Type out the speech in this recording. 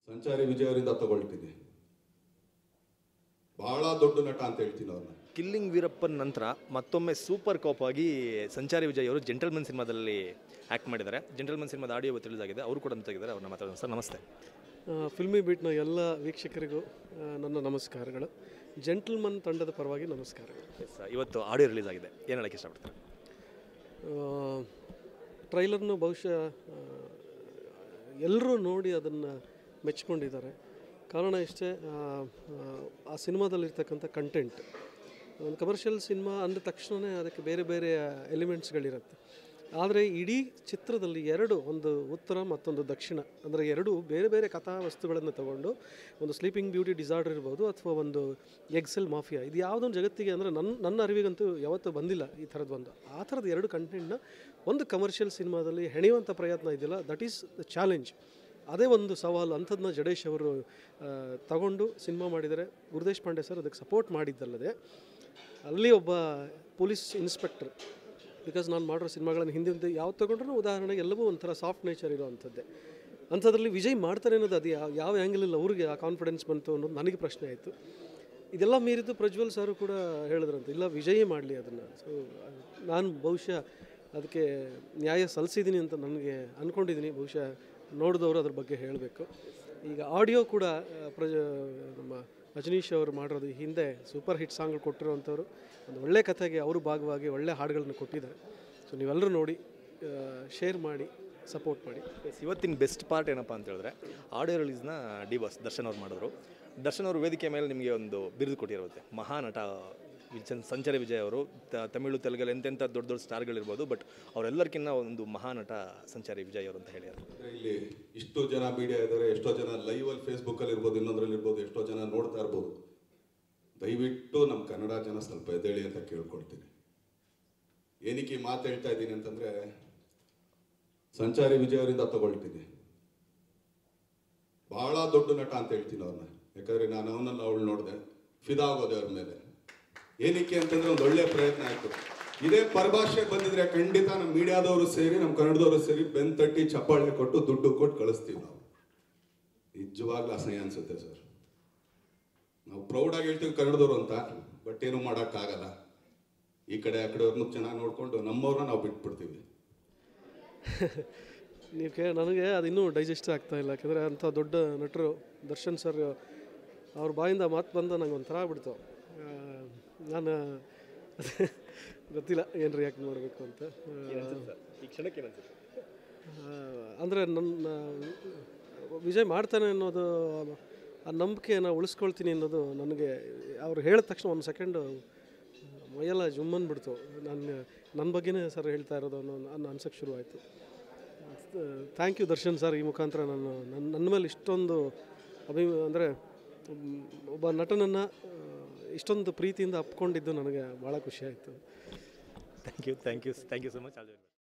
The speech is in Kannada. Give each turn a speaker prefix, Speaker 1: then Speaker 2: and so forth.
Speaker 1: ಸಂಚಾರಿ ವಿಜಯ್ ಅವರಿಂದ ತಗೊಳ್ತೀನಿ ಬಹಳ ದೊಡ್ಡ ನಟ ಅಂತ ಹೇಳ್ತೀನಿ ಅವ್ರನ್ನ
Speaker 2: ಕಿಲ್ಲಿಂಗ್ ವೀರಪ್ಪನ್ ನಂತರ ಮತ್ತೊಮ್ಮೆ ಸೂಪರ್ ಕಾಪ್ ಆಗಿ ಸಂಚಾರಿ ವಿಜಯ್ ಅವರು ಜೆಂಟಲ್ಮನ್ ಸಿನಿಮಾದಲ್ಲಿ ಆ್ಯಕ್ಟ್ ಮಾಡಿದ್ದಾರೆ ಜೆಂಟಲ್ಮನ್ ಸಿನಿಮಾದ ಆಡಿಯೋ ತಿಳಿದಾಗಿದೆ ಅವರು ಕೂಡ ತೆಗೆದಿದ್ದಾರೆ ಅವ್ರನ್ನ ಮಾತಾಡೋಣ ಸರ್ ನಮಸ್ತೆ
Speaker 3: ಆ, ಫಿಲ್ಮಿ ಬೀಟ್ನ ಎಲ್ಲ ವೀಕ್ಷಕರಿಗೂ ಆ, ನನ್ನ ನಮಸ್ಕಾರಗಳು ಜೆಂಟಲ್ಮನ್ ತಂಡದ ಪರವಾಗಿ ನಮಸ್ಕಾರಗಳು
Speaker 2: ಎಸ್ ಇವತ್ತು ಆಡಿಯೋ ರಿಲೀಸ್ ಆಗಿದೆ ಏನು ಹೇಳಕ್ಕೆ ಇಷ್ಟಪಡ್ತಾರೆ
Speaker 3: ಟ್ರೈಲರ್ನು ಬಹುಶಃ ಎಲ್ಲರೂ ನೋಡಿ ಅದನ್ನು ಮೆಚ್ಕೊಂಡಿದ್ದಾರೆ ಕಾರಣ ಇಷ್ಟೇ ಆ, ಆ, ಆ ಸಿನಿಮಾದಲ್ಲಿರ್ತಕ್ಕಂಥ ಕಂಟೆಂಟ್ ಒಂದು ಕಮರ್ಷಿಯಲ್ ಸಿನಿಮಾ ಅಂದ ತಕ್ಷಣವೇ ಅದಕ್ಕೆ ಬೇರೆ ಬೇರೆ ಎಲಿಮೆಂಟ್ಸ್ಗಳಿರುತ್ತೆ ಆದರೆ ಇಡೀ ಚಿತ್ರದಲ್ಲಿ ಎರಡು ಒಂದು ಉತ್ತರ ಮತ್ತೊಂದು ದಕ್ಷಿಣ ಅಂದರೆ ಎರಡು ಬೇರೆ ಬೇರೆ ಕಥಾ ವಸ್ತುಗಳನ್ನು ತಗೊಂಡು ಒಂದು ಸ್ಲೀಪಿಂಗ್ ಬ್ಯೂಟಿ ಡಿಸಾರ್ಡರ್ ಇರ್ಬೋದು ಅಥವಾ ಒಂದು ಎಕ್ಸೆಲ್ ಮಾಫಿಯಾ ಇದು ಯಾವುದೊಂದು ಜಗತ್ತಿಗೆ ಅಂದರೆ ನನ್ನ ನನ್ನ ಅರಿವಿಗಂತೂ ಯಾವತ್ತೂ ಬಂದಿಲ್ಲ ಈ ಥರದ್ದು ಒಂದು ಆ ಥರದ ಎರಡು ಕಂಟೆಂಟ್ನ ಒಂದು ಕಮರ್ಷಿಯಲ್ ಸಿನಿಮಾದಲ್ಲಿ ಹೆಣೆಯುವಂಥ ಪ್ರಯತ್ನ ಇದೆಯಲ್ಲ ದಟ್ ಈಸ್ ದ ಚಾಲೆಂಜ್ ಅದೇ ಒಂದು ಸವಾಲು ಅಂಥದ್ದನ್ನ ಜಡೇಶ್ ಅವರು ಆ, ತಗೊಂಡು ಸಿನಿಮಾ ಮಾಡಿದರೆ ಗುರುದೇಶ್ ಪಾಂಡೆ ಸರ್ ಅದಕ್ಕೆ ಸಪೋರ್ಟ್ ಮಾಡಿದ್ದಲ್ಲದೆ ಅಲ್ಲಿ ಒಬ್ಬ ಪೊಲೀಸ್ ಇನ್ಸ್ಪೆಕ್ಟರ್ ಬಿಕಾಸ್ ನಾನು ಮಾಡಿರೋ ಸಿನಿಮಾಗಳನ್ನು ಹಿಂದೆ ಯಾವ ತಗೊಂಡ್ರೂ ಉದಾಹರಣೆಗೆ ಎಲ್ಲವೂ ಒಂಥರ ಸಾಫ್ಟ್ ನೇಚರ್ ಇರೋವಂಥದ್ದೇ ಅಂಥದ್ರಲ್ಲಿ ವಿಜಯ್ ಮಾಡ್ತಾರೆ ಅನ್ನೋದು ಅದು ಯಾವ ಯಾವ ಆ್ಯಂಗಲಲ್ಲಿ ಅವ್ರಿಗೆ ಆ ಕಾನ್ಫಿಡೆನ್ಸ್ ಬಂತು ಅನ್ನೋದು ನನಗೆ ಪ್ರಶ್ನೆ ಆಯಿತು ಇದೆಲ್ಲ ಮೀರಿದ್ದು ಪ್ರಜ್ವಲ್ ಸರ್ ಕೂಡ ಹೇಳಿದ್ರಂತೆ ಇಲ್ಲ ವಿಜಯೇ ಮಾಡಲಿ ಅದನ್ನು ಸೊ ನಾನು ಬಹುಶಃ ಅದಕ್ಕೆ ನ್ಯಾಯ ಸಲ್ಲಿಸಿದ್ದೀನಿ ಅಂತ ನನಗೆ ಅಂದ್ಕೊಂಡಿದ್ದೀನಿ ಬಹುಶಃ ನೋಡಿದವರು ಅದ್ರ ಬಗ್ಗೆ ಹೇಳಬೇಕು ಈಗ ಆಡಿಯೋ ಕೂಡ ಆ, ಪ್ರಜ ನಮ್ಮ ರಜನೀಶ್ ಅವರು ಮಾಡಿರೋದು ಈ ಹಿಂದೆ ಸೂಪರ್ ಹಿಟ್ ಸಾಂಗ್ಗಳು ಕೊಟ್ಟಿರುವಂಥವ್ರು ಒಂದು ಒಳ್ಳೆ ಕಥೆಗೆ ಅವರು ಭಾಗವಾಗಿ ಒಳ್ಳೆ ಹಾಡುಗಳನ್ನು ಕೊಟ್ಟಿದ್ದಾರೆ ಸೊ ನೀವೆಲ್ಲರೂ ನೋಡಿ ಶೇರ್ ಮಾಡಿ ಸಪೋರ್ಟ್ ಮಾಡಿ
Speaker 2: ಎಸ್ ಇವತ್ತಿನ ಬೆಸ್ಟ್ ಪಾರ್ಟ್ ಏನಪ್ಪ ಅಂತ ಹೇಳಿದ್ರೆ ಆಡಿಯೋ ರಿಲೀಸ್ನ ಡಿ ಬಾಸ್ ದರ್ಶನ್ ಅವ್ರು ಮಾಡಿದ್ರು ದರ್ಶನ್ ಅವರು ವೇದಿಕೆ ಮೇಲೆ ನಿಮಗೆ ಒಂದು ಬಿರುದು ಕೊಟ್ಟಿರುತ್ತೆ ಮಹಾನಟ ವಿಜನ್ ಸಂಚಾರಿ ವಿಜಯ್ ಅವರು ತ- ತಮಿಳು ತೆಲುಗಲ್ಲಿ ಎಂತೆಂಥ ದೊಡ್ಡ ದೊಡ್ಡ ಸ್ಟಾರ್ಗಳಿರ್ಬೋದು ಬಟ್ ಅವರೆಲ್ಲರಿಗಿನ್ನ ಒಂದು ಮಹಾನಟ ಸಂಚಾರಿ ವಿಜಯ್ ಅವರು ಅಂತ ಹೇಳಿದ್ದಾರೆ
Speaker 1: ಅಂದ್ರೆ ಇಲ್ಲಿ ಇಷ್ಟು ಜನ ಮೀಡಿಯಾ ಇದ್ದಾರೆ ಎಷ್ಟೋ ಜನ ಲೈವ್ ಅಲ್ಲಿ ಫೇಸ್ಬುಕ್ ಅಲ್ಲಿ ಇರ್ಬೋದು ಇನ್ನೊಂದ್ರಲ್ಲಿ ಇರ್ಬೋದು ಎಷ್ಟೋ ಜನ ನೋಡ್ತಾ ಇರ್ಬೋದು ದಯವಿಟ್ಟು ನಮ್ಮ ಕನ್ನಡ ಜನ ಸ್ವಲ್ಪ ಎದ್ದೇಳಿ ಅಂತ ಕೇಳ್ಕೊಳ್ತೀನಿ ಏನಕ್ಕೆ ಈ ಮಾತು ಹೇಳ್ತಾ ಇದ್ದೀನಿ ಅಂತಂದ್ರೆ ಸಂಚಾರಿ ವಿಜಯ್ ಅವರಿಂದ ತಗೊಳ್ತೀನಿ ಬಹಳ ದೊಡ್ಡ ನಟ ಅಂತ ಹೇಳ್ತೀನಿ ಅವ್ರನ್ನ ಯಾಕಂದ್ರೆ ನಾನು ಅವನನ್ನ ಅವಳು ನೋಡಿದೆ ಫಿದಾ ಆಗೋದೆ ಅವ್ರ ಮೇಲೆ ಏನಕ್ಕೆ ಅಂತಂದ್ರೆ ಒಂದು ಒಳ್ಳೆ ಪ್ರಯತ್ನ ಆಯ್ತು ಇದೇ ಪರಭಾಷೆ ಬಂದಿದ್ರೆ ಖಂಡಿತ ನಮ್ಮ ಮೀಡಿಯಾದವರು ಸೇರಿ ನಮ್ಮ ಕನ್ನಡದವರು ಸೇರಿ ಬೆನ್ ತಟ್ಟಿ ಚಪ್ಪಾಳೆ ಕೊಟ್ಟು ದುಡ್ಡು ಕೊಟ್ಟು ಕಳಿಸ್ತೀವಿ ನಾವು ನಿಜವಾಗ್ಲೂ ಅಸಹ್ಯ ಅನ್ಸುತ್ತೆ ಸರ್ ನಾವು ಪ್ರೌಡಾಗಿ ಹೇಳ್ತೀವಿ ಕನ್ನಡದವರು ಅಂತ ಬಟ್ ಏನು ಮಾಡೋಕ್ಕಾಗಲ್ಲ ಈ ಕಡೆ ಆ ಕಡೆಯವ್ರನ್ನೂ ಚೆನ್ನಾಗಿ ನೋಡ್ಕೊಂಡು ನಮ್ಮವ್ರನ್ನ ನಾವು ಬಿಟ್ಬಿಡ್ತೀವಿ
Speaker 3: ನೀವು ಕೇ ನನಗೆ ಅದು ಇನ್ನೂ ಡೈಜೆಸ್ಟ್ ಆಗ್ತಾ ಇಲ್ಲ ಯಾಕಂದರೆ ಅಂಥ ದೊಡ್ಡ ನಟರು ದರ್ಶನ್ ಸರ್ ಅವ್ರ ಬಾಯಿಂದ ಮಾತು ಬಂದ ನಂಗೆ ಒಂಥರ ಆಗ್ಬಿಡ್ತು ಆ, ನಾನು ಗೊತ್ತಿಲ್ಲ ಏನು ರಿಯಾಕ್ಟ್ ಮಾಡಬೇಕು ಅಂತ
Speaker 2: ಈ ಕ್ಷಣಕ್ಕೆ ಏನನ್ಸುತ್ತೆ
Speaker 3: ಅಂದರೆ ನನ್ನ ವಿಜಯ್ ಮಾಡ್ತಾನೆ ಅನ್ನೋದು ಆ ನಂಬಿಕೆಯನ್ನು ಉಳಿಸ್ಕೊಳ್ತೀನಿ ಅನ್ನೋದು ನನಗೆ ಅವ್ರು ಹೇಳಿದ ತಕ್ಷಣ ಒಂದು ಸೆಕೆಂಡು ಮೈಯೆಲ್ಲ ಜುಮ್ಮನ್ಬಿಡ್ತು ನನ್ನ ನನ್ನ ಬಗ್ಗೆನೇ ಸರ್ ಹೇಳ್ತಾ ಇರೋದು ಅನ್ನೋ ಅನ್ನೋ ಅನ್ಸಕ್ಕೆ ಶುರುವಾಯಿತು ಥ್ಯಾಂಕ್ ಯು ದರ್ಶನ್ ಸರ್ ಈ ಮುಖಾಂತರ ನಾನು ನನ್ನ ನನ್ನ ಮೇಲೆ ಇಷ್ಟೊಂದು ಅಭಿ ಅಂದರೆ ಒಬ್ಬ ನಟನನ್ನು ಇಷ್ಟೊಂದು ಪ್ರೀತಿಯಿಂದ ಅಪ್ಕೊಂಡಿದ್ದು ನನಗೆ ಭಾಳ ಖುಷಿ ಆಯಿತು
Speaker 2: thank you thank you thank you so much